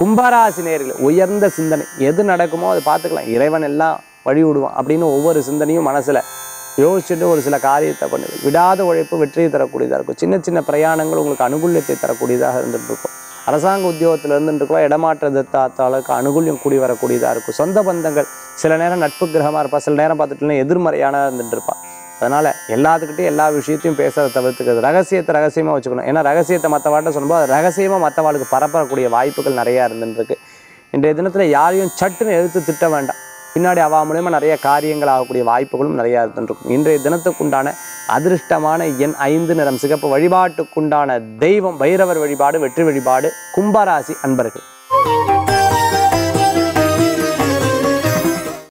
கும்பராசி நேர்கள் உயர்ந்த சிந்தனை எது நடக்குமோ அதை பார்த்துக்கலாம் இறைவன் எல்லாம் வழி விடுவான் அப்படின்னு ஒவ்வொரு சிந்தனையும் மனசுல யோசிச்சுட்டு ஒரு சில காரியத்தை பண்ணுது விடாத உழைப்பு வெற்றியை தரக்கூடியதாக இருக்கும் சின்ன சின்ன பிரயாணங்கள் உங்களுக்கு அனுகூல்யத்தை தரக்கூடியதாக இருந்துட்டு இருக்கும் அரசாங்க உத்தியோகத்தில் இருந்துருக்கோ இடமாற்ற தத்தாளுக்கு அனுகூல்யம் கூடி வரக்கூடியதாக இருக்கும் சொந்த பந்தங்கள் சில நேரம் நட்பு கிரகமாக இருப்பா சில நேரம் பார்த்துட்டுனா எதிர்மறையான இருந்துட்டு இருப்பா அதனால் எல்லாத்துக்கிட்டையும் எல்லா விஷயத்தையும் பேசுறதை தவிர்த்துக்கிறது ரகசியத்தை ரகசியமாக வச்சுக்கணும் ஏன்னா ரகசியத்தை மற்றவாட்ட சொல்லும்போது அது ரகசியமாக மற்றவாளுக்கு பரப்பக்கூடிய வாய்ப்புகள் நிறையா இருந்துட்டு இருக்கு இன்றைய தினத்தில் யாரையும் சட்டுன்னு எதிர்த்து திட்ட வேண்டாம் பின்னாடி அவா மூலயமா நிறைய காரியங்கள் ஆகக்கூடிய வாய்ப்புகளும் நிறையா இருந்துருக்கும் இன்றைய தினத்துக்குண்டான அதிர்ஷ்டமான எண் ஐந்து நிறம் சிகப்பு வழிபாட்டுக்குண்டான தெய்வம் பைரவர் வழிபாடு வெற்றி வழிபாடு கும்பராசி அன்பர்கள்